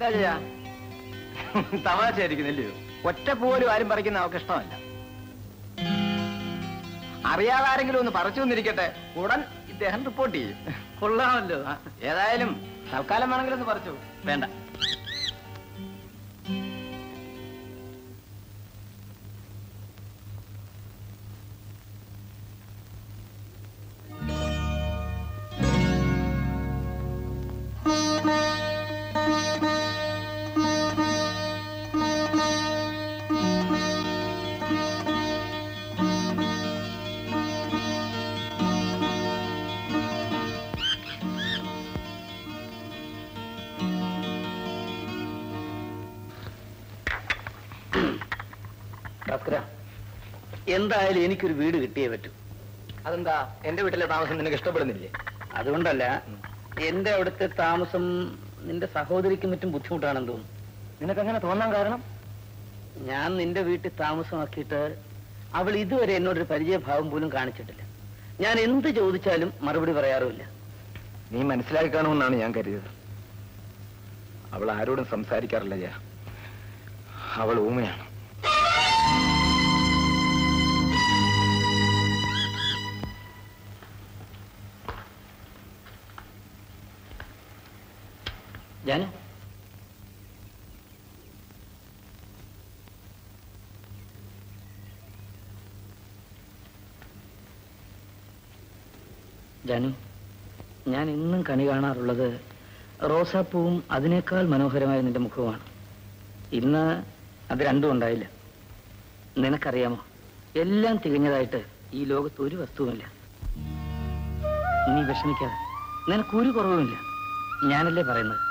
എന്താ ചെയ്യാ തമാശയായിരിക്കുന്നില്ലയോ ഒറ്റ പോലും ആരും പറിക്കുന്ന അവർക്ക് ഇഷ്ടമല്ല അറിയാതെ ആരെങ്കിലും ഒന്ന് പറിച്ചു വന്നിരിക്കട്ടെ ഉടൻ ഇദ്ദേഹം റിപ്പോർട്ട് ചെയ്യും കൊള്ളാമല്ലോ ആ, ഏതായാലും തൽക്കാലം വേണമെങ്കിലും ഒന്ന് പറിച്ചു വേണ്ട ഭാസ്കര എന്തായാലും എനിക്കൊരു വീട് കിട്ടിയേ പറ്റൂ അതെന്താ എന്റെ വീട്ടിലെ താമസം നിനക്ക് ഇഷ്ടപ്പെടുന്നില്ലേ അതുകൊണ്ടല്ല എന്റെ അവിടുത്തെ താമസം നിന്റെ സഹോദരിക്കും മറ്റും ബുദ്ധിമുട്ടാണെന്ന് തോന്നുന്നു നിനക്ക് അങ്ങനെ തോന്നാൻ കാരണം ഞാൻ നിന്റെ വീട്ടിൽ താമസമാക്കിയിട്ട് അവൾ ഇതുവരെ എന്നോടൊരു പരിചയഭാവം പോലും കാണിച്ചിട്ടില്ല ഞാൻ എന്ത് ചോദിച്ചാലും മറുപടി പറയാറുമില്ല നീ മനസ്സിലാക്കി കാണുമെന്നാണ് ഞാൻ കരുതിയത് അവൾ ആരോടും സംസാരിക്കാറില്ല ജയ അവൾ ഊമയാണ് ഞാൻ ജാനു ഞാൻ ഇന്നും കണി കാണാറുള്ളത് റോസാപ്പൂവും അതിനേക്കാൾ മനോഹരമായ നിന്റെ മുഖവുമാണ് ഇന്ന് അത് രണ്ടും ഉണ്ടായില്ല നിനക്കറിയാമോ എല്ലാം തികഞ്ഞതായിട്ട് ഈ ലോകത്ത് ഒരു വസ്തുവുമില്ല നീ വിഷമിക്കാതെ നിനക്കൊരു കുറവുമില്ല ഞാനല്ലേ പറയുന്നത്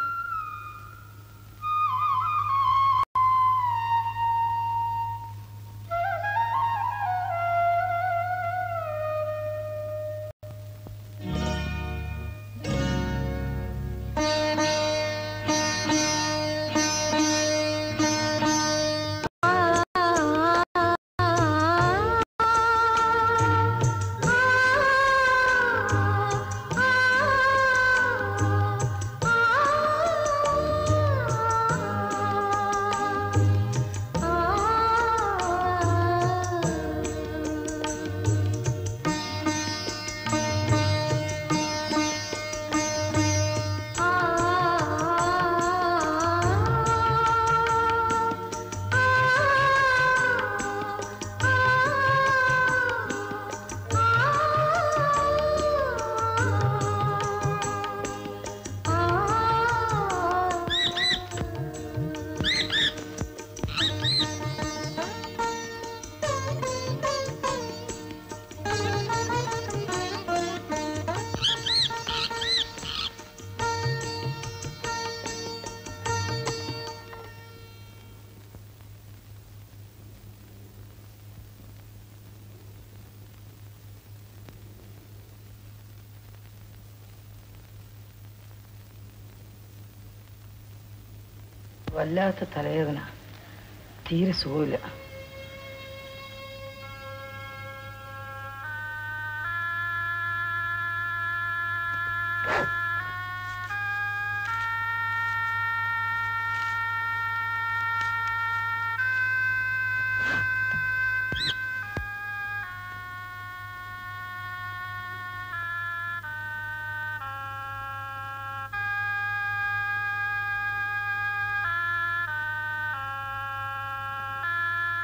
വല്ലാത്ത തലവേദന തീരെ സുഖമില്ല ആ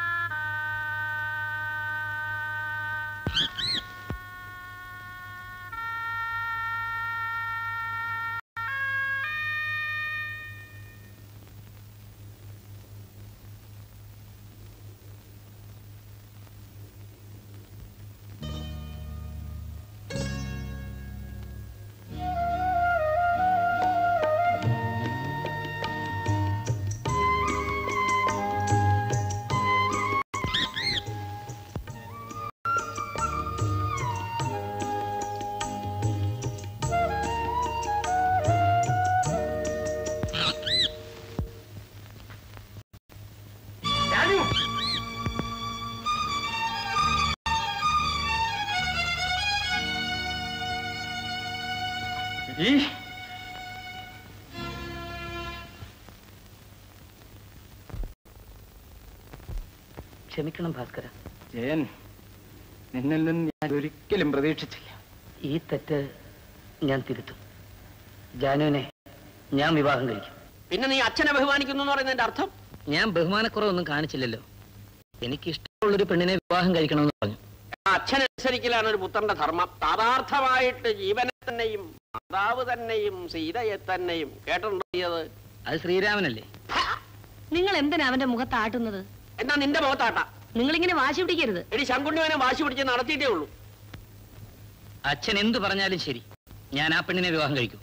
ക്ഷമിക്കണം ഭാസ്കര ജയൻ നിന്നിൽ നിന്ന് ഞാൻ ഒരിക്കലും പ്രതീക്ഷിച്ചില്ല ഈ തെറ്റ് ഞാൻ തിരുത്തും ജാനുവിനെ ഞാൻ വിവാഹം കഴിക്കും പിന്നെ നീ അച്ഛനെ ബഹുമാനിക്കുന്നു എന്ന് പറയുന്നതിന്റെ അർത്ഥം ഞാൻ ബഹുമാനക്കുറവൊന്നും കാണിച്ചില്ലല്ലോ എനിക്ക് ഇഷ്ടമുള്ളൊരു പെണ്ണിനെ വിവാഹം കഴിക്കണമെന്ന് പറഞ്ഞു ആ അച്ഛനനുസരിക്കലാണ് ഒരു പുത്രന്റെ ധർമ്മം താതാർത്ഥമായിട്ട് ജീവനെ തന്നെയും മാതാവ് തന്നെയും സീതയെ തന്നെയും കേട്ടിട്ടുണ്ടോ നീ അത് അത് ശ്രീരാമനല്ലേ നിങ്ങൾ എന്തിനാ അവന്റെ മുഖത്ത് ആട്ടുന്നത് എന്നാ നിന്റെ മുഖത്താട്ടാ നിങ്ങളിങ്ങനെ വാശി പിടിക്കരുത് എടി ശങ്കുണ്ണിവനെ വാശി പിടിച്ച് നടത്തിയിട്ടേ ഉള്ളൂ അച്ഛൻ എന്തു പറഞ്ഞാലും ശരി ഞാൻ ആ പെണ്ണിനെ വിവാഹം കഴിക്കും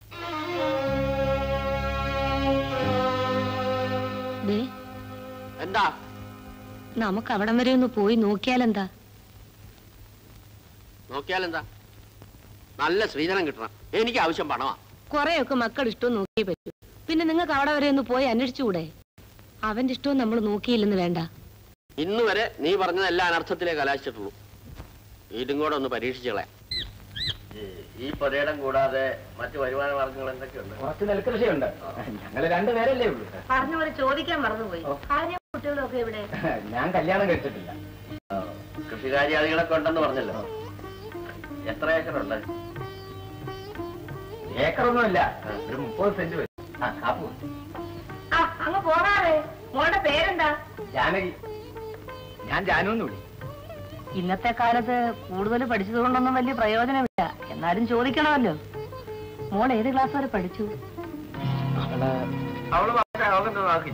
ദേ എന്താ നമുക്ക് അവിടം വരെ ഒന്ന് പോയി നോക്കിയാലെന്താ നോക്കിയാലെന്താ നല്ല സ്ത്രീധനം കിട്ടണം എനിക്ക് ആവശ്യം പണമാ കുറെയൊക്കെ മക്കൾ ഇഷ്ടവും നോക്കിയേ പറ്റൂ പിന്നെ നിങ്ങൾക്ക് അവിടെ വരെ ഒന്ന് പോയി അന്വേഷിച്ചുകൂടെ അവന്റെ ഇഷ്ടവും നമ്മൾ നോക്കിയില്ലെന്ന് വേണ്ട ഇന്ന് വരെ നീ പറഞ്ഞത് എല്ലാ അനർത്ഥത്തിലേ കലാശിച്ചിട്ടുള്ളൂ ഇതും കൂടെ ഒന്ന് പരീക്ഷിച്ചോളെ ഈ പുരയിടം കൂടാതെ മറ്റു വരുമാന മാർഗങ്ങൾ എന്തൊക്കെയുണ്ട് കുറച്ച് നെൽകൃഷിയുണ്ട് ഞങ്ങൾ രണ്ടുപേരല്ലേ ഉള്ളൂ പറഞ്ഞ പോലെ ചോദിക്കാൻ മറന്നുപോയി ഭാര്യ കുട്ടികളൊക്കെ ഇവിടെ ഞാൻ കല്യാണം കഴിച്ചിട്ടില്ല കൃഷികാര്യാദികളൊക്കെ ഉണ്ടെന്ന് പറഞ്ഞല്ലോ എത്ര ഏക്കറുണ്ട് ഏക്കറൊന്നുമില്ല ഒരു മുപ്പത് സെന്റ് വരും ആ കാപ്പു അങ്ങ് പോകാതെ മോളുടെ പേരെന്താ ജാനകി ഞാൻ ജാനു എന്ന് വിളി ഇന്നത്തെ കാലത്ത് കൂടുതൽ പഠിച്ചതുകൊണ്ടൊന്നും വലിയ പ്രയോജനമില്ല എന്നാലും ചോദിക്കണമല്ലോ മോൾ ഏത് ക്ലാസ് വരെ പഠിച്ചു അവള് അവള് വാക്കാ അവൾക്ക് വാക്കി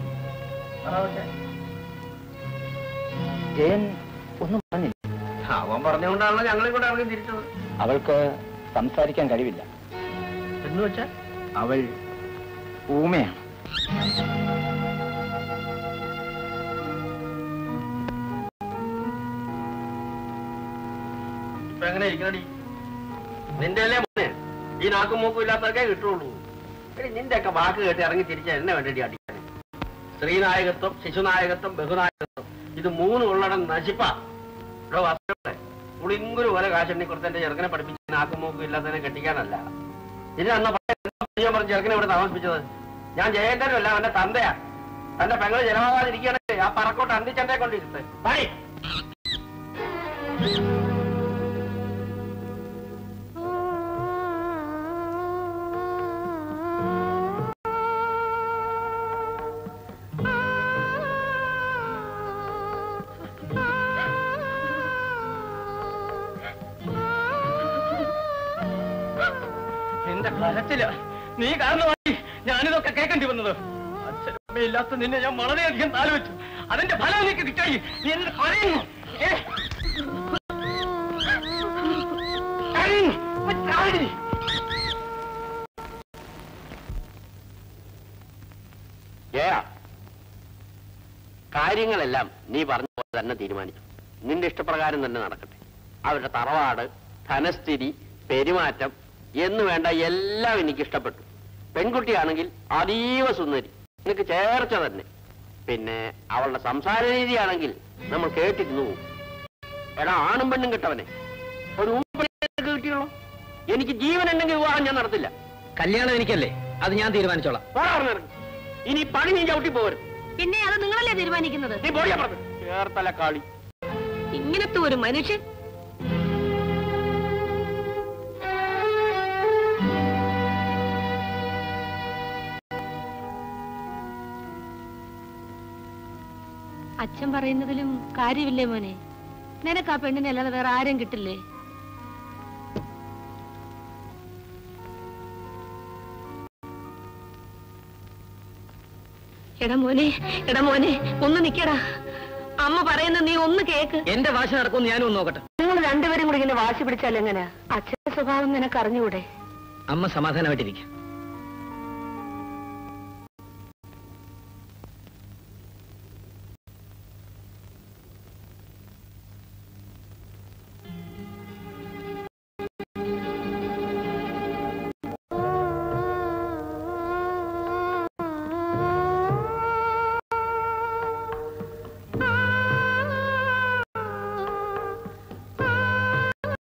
ജയൻ ഒന്നും പറഞ്ഞില്ല അവൻ പറഞ്ഞുകൊണ്ടാണല്ലോ ഞങ്ങളെ കൂടെ ഇറങ്ങി തിരിച്ചത് അവൾക്ക് സംസാരിക്കാൻ കഴിവില്ല എന്ന് വെച്ചാ അവൾ ഊമയാണ് ഇപ്പൊ എങ്ങനെ ഇരിക്കണടി നിന്റെ അല്ലേ മോനെ ഈ നാക്കും മൂക്കും ഇല്ലാത്തവർക്കേ കിട്ടുള്ളൂ എടി നിന്റെ ഒക്കെ വാക്ക് കേട്ട് ഇറങ്ങി തിരിച്ച എന്നെ വേണ്ടി അടിക്കാൻ സ്ത്രീനായകത്വം ശിശുനായകത്വം ബഹുനായകത്വം ഇത് മൂന്ന് ഉള്ളടം നശിപ്പാ ഇവിടെ വസ്ത്രങ്ങളെ പുളിങ്കുരു പോലെ കാശെണ്ണി കൊടുത്ത് എന്റെ ചെറുക്കനെ പഠിപ്പിച്ച് നാക്കും മൂക്കും ഇല്ലാത്തതിനെ കെട്ടിക്കാനല്ല ഇനി അന്ന് ഞാൻ പറഞ്ഞ ചെറുക്കനെ ഇവിടെ താമസിപ്പിച്ചത് ഞാൻ ജയേന്ദ്രനല്ല അവന്റെ തന്തയാ തന്റെ പെങ്ങള് ജലമാകാതിരിക്കുകയാണെങ്കിൽ ആ പറക്കോട്ട് അന്തിച്ചന്റെ കൊണ്ടിരുത്ത് പണി എന്റെ കരച്ചില് നീ കാരണമായി ഞാനിതൊക്കെ കേൾക്കേണ്ടി വന്നത് അച്ഛനമ്മയില്ലാത്ത നിന്നെ ഞാൻ വളരെയധികം താലോചിച്ചു അതിന്റെ ഫലം എനിക്ക് കിട്ടായി നീ എന്നെ പറയുന്നു ഏ? കരയുന്നു. ഇപ്പൊ ചാടി. ജയ കാര്യങ്ങളെല്ലാം നീ പറഞ്ഞ പോലെ തന്നെ തീരുമാനിച്ചു നിന്റെ ഇഷ്ടപ്രകാരം തന്നെ നടക്കട്ടെ അവരുടെ തറവാട് ധനസ്ഥിതി പെരുമാറ്റം എന്ന് വേണ്ട എല്ലാം എനിക്ക് ഇഷ്ടപ്പെട്ടു പെൺകുട്ടിയാണെങ്കിൽ അതീവ സുന്ദരി നിനക്ക് ചേർച്ച തന്നെ പിന്നെ അവളുടെ സംസാര രീതിയാണെങ്കിൽ നമ്മൾ കേട്ടിരുന്നു പോകും. എടാ ആണും പെണ്ണും കിട്ടവനെ ഒരു ഊമ്പടിയൊക്കെ കിട്ടിയുള്ളൂ എനിക്ക് ജീവൻ ഉണ്ടെങ്കിൽ വിവാഹം ഞാൻ നടത്തില്ല കല്യാണം എനിക്കല്ലേ അത് ഞാൻ തീരുമാനിച്ചോളാം പോടാ അവിടുന്ന് ഇറങ്ങ്. ഇനി പണി നീ ചവിട്ടി പോരും പിന്നെ അത് നിങ്ങളല്ലേ തീരുമാനിക്കുന്നത് നീ പോടിയാ പറഞ്ഞു ചേർത്തല കാളി ഇങ്ങനത്തെ ഒരു മനുഷ്യൻ അച്ഛൻ പറയുന്നതിലും കാര്യമില്ലേ മോനെ നിനക്ക് ആ പെണ്ണിനെ അല്ലാതെ വേറെ ആരും കിട്ടില്ലേ എടാ മോനെ എടാ മോനെ ഒന്ന് നിക്കടാ അമ്മ പറയുന്ന നീ ഒന്ന് കേക്ക് എന്റെ വാശി നടക്കുമെന്ന് ഞാനും ഒന്ന് നോക്കട്ടെ നിങ്ങൾ രണ്ടുപേരും കൂടി ഇങ്ങനെ വാശി പിടിച്ചാൽ എങ്ങനെയാ അച്ഛന്റെ സ്വഭാവം നിനക്ക് അറിഞ്ഞുകൂടെ അമ്മ സമാധാനമായിട്ടിരിക്കും